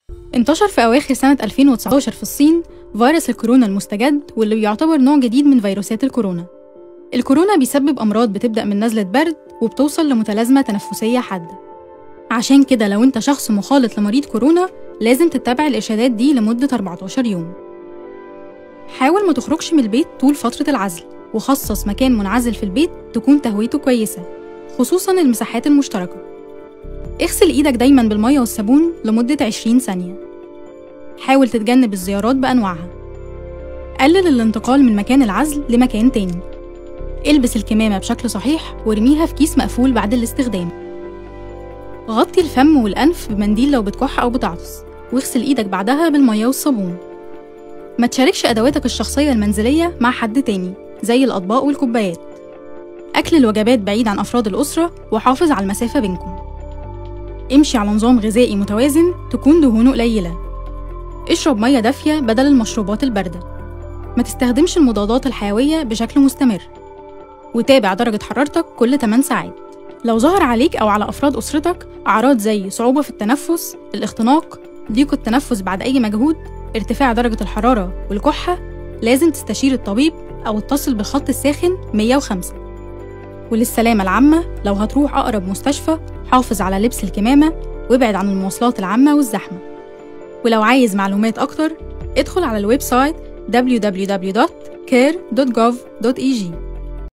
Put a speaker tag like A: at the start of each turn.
A: انتشر في أواخر سنة 2019 في الصين فيروس الكورونا المستجد واللي بيعتبر نوع جديد من فيروسات الكورونا الكورونا بيسبب أمراض بتبدأ من نزلة برد وبتوصل لمتلازمة تنفسية حادة عشان كده لو انت شخص مخالط لمريض كورونا لازم تتبع الإرشادات دي لمدة 14 يوم حاول ما تخرجش من البيت طول فترة العزل وخصص مكان منعزل في البيت تكون تهويته كويسة خصوصا المساحات المشتركة اغسل ايدك دايما بالمية والصابون لمدة 20 ثانية حاول تتجنب الزيارات بأنواعها قلل الانتقال من مكان العزل لمكان تاني البس الكمامة بشكل صحيح وارميها في كيس مقفول بعد الاستخدام غطي الفم والأنف بمنديل لو بتكح أو بتعطس واغسل إيدك بعدها بالمية والصابون ما تشاركش أدواتك الشخصية المنزلية مع حد تاني زي الأطباق والكوبايات أكل الوجبات بعيد عن أفراد الأسرة وحافظ على المسافة بينكم امشي على نظام غذائي متوازن تكون دهونه قليلة اشرب مية دافية بدل المشروبات الباردة ما تستخدمش المضادات الحيوية بشكل مستمر وتابع درجة حرارتك كل 8 ساعات لو ظهر عليك أو على أفراد أسرتك أعراض زي صعوبة في التنفس، الاختناق، ضيق التنفس بعد أي مجهود، ارتفاع درجة الحرارة والكحة، لازم تستشير الطبيب أو اتصل بالخط الساخن 105 وللسلامة العامة لو هتروح أقرب مستشفى حافظ على لبس الكمامة وابعد عن المواصلات العامة والزحمة ولو عايز معلومات أكتر ادخل على الويب سايت www.care.gov.eg